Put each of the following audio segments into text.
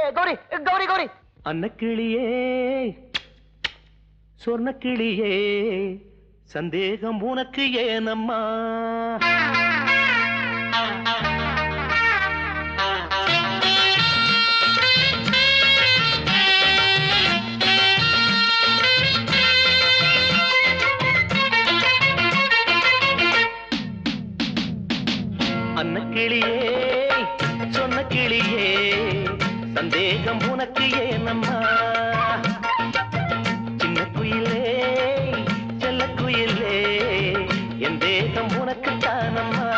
கௌரி கௌரி கௌரி அன்னக்கிளியே சொர்ணக்கிளியே சந்தேகம் உனக்கு ஏனம்மா அன்னக்கிளியே சொன்ன கிளியே சந்தேகம் உனக்கு ஏனம்மா சின்ன குயிலே செல்ல குயிலே என் தேகம் உனக்கு தானம்மா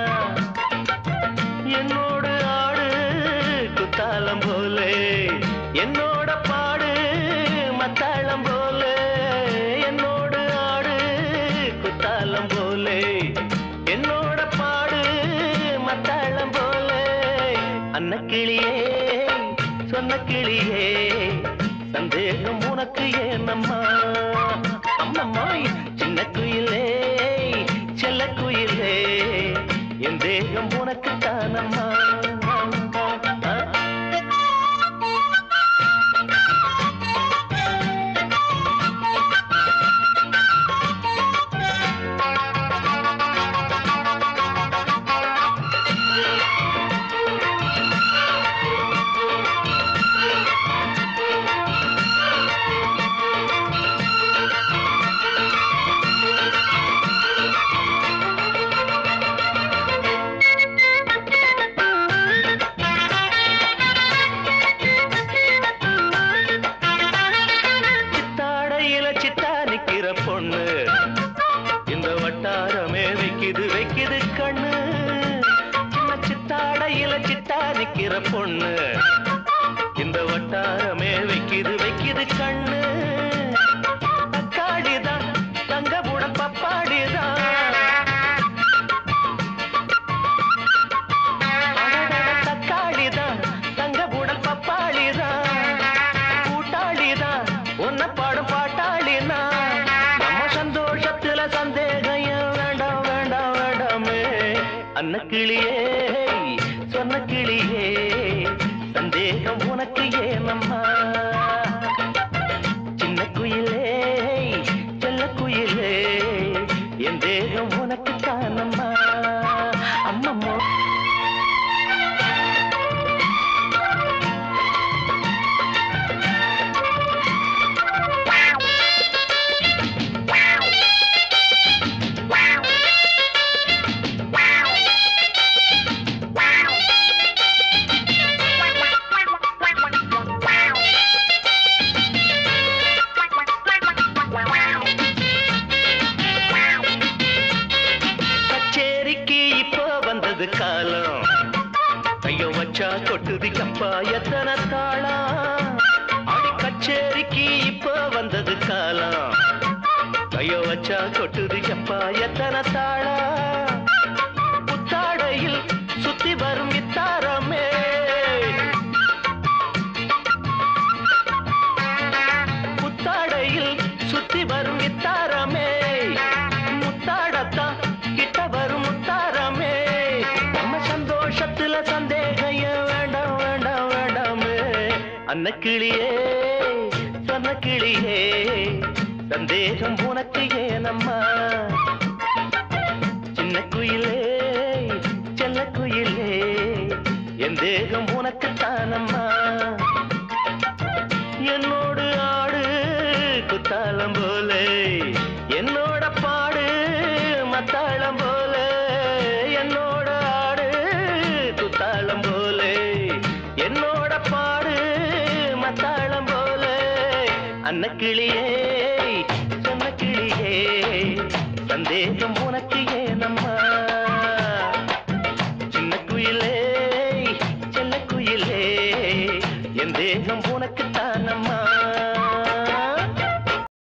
என்னோடு ஆடு குத்தாலம் போலே என்னோட பாடு மத்தாளம் போலே என்னோடு ஆடு குத்தாலம் போலே என்னோட பாடு மத்தாளம் போலே அன்னக்கிளியே சொன்ன கிளியே சந்தேகம் உனக்கு ஏனம்மா அம்மம்மா சின்ன குயிலே செல்ல குயிலே என் தேகம் உனக்கு தானம்மா சித்தாடையில சித்தா நிக்கிற பொண்ணு இந்த வட்டாரமே வைக்குது வைக்குது கண்ணு சின்ன சித்தாடையில சித்தா நிக்கிற பொண்ணு இந்த வட்டாரமே வைக்குது வைக்குது கண்ணு தக்காளிதான் தங்கபுடம் பப்பாடிதான் அடடட தக்காளிதான் தங்கபுடம் பப்பாளிதான் கூட்டாளிதான் உன்னை பாடும் பாட்டாளினா நம்ம சந்தோஷத்துல சந்தேகம் ஏன் வேண்டாம் வேண்டாம் வேண்டாமே அன்னக்கிளியே சொன்ன கிளியே சந்தேகம் உனக்கு ஏனம்மா சின்ன குயிலே செல்ல குயிலே என் தேகம் உனக்கு தானம்மா அம்மம்மா கச்சேரிக்கு இப்போ வந்தது காலம் கைய வச்சா கொட்டுது கப்பா எத்தனை தாளம் அடி கச்சேரிக்கு இப்போ வந்தது காலம் கைய வச்சா கொட்டுது கப்பா எத்தனை தாளம் புத்தாடையில் சுத்தி வரும் இத்தாரமே புத்தாடையில் சுத்தி வரும் இத்தாரமே முத்தாடத்தான் கிட்ட வரும் முத்தாரமே நம்ம சந்தோஷத்துல சந்தேகம் ஏன் வேண்டாம் வேண்டாம் வேண்டாமே அன்னக்கிளியே சொன்ன கிளியே சந்தேகம் உனக்கு ஏனம்மா சின்ன குயிலே செல்ல குயிலே என் தேகம் உனக்கு தானம்மா என்னோடு ஆடு குத்தாலம் போல என்னோட பாடு மத்தாளம் போல என்னோட ஆடு குத்தாளம் போல என்னோட பாடு மத்தாளம் போல அன்னக்கிளியே சொன்ன கிளியே சந்தேகம் உனக்கு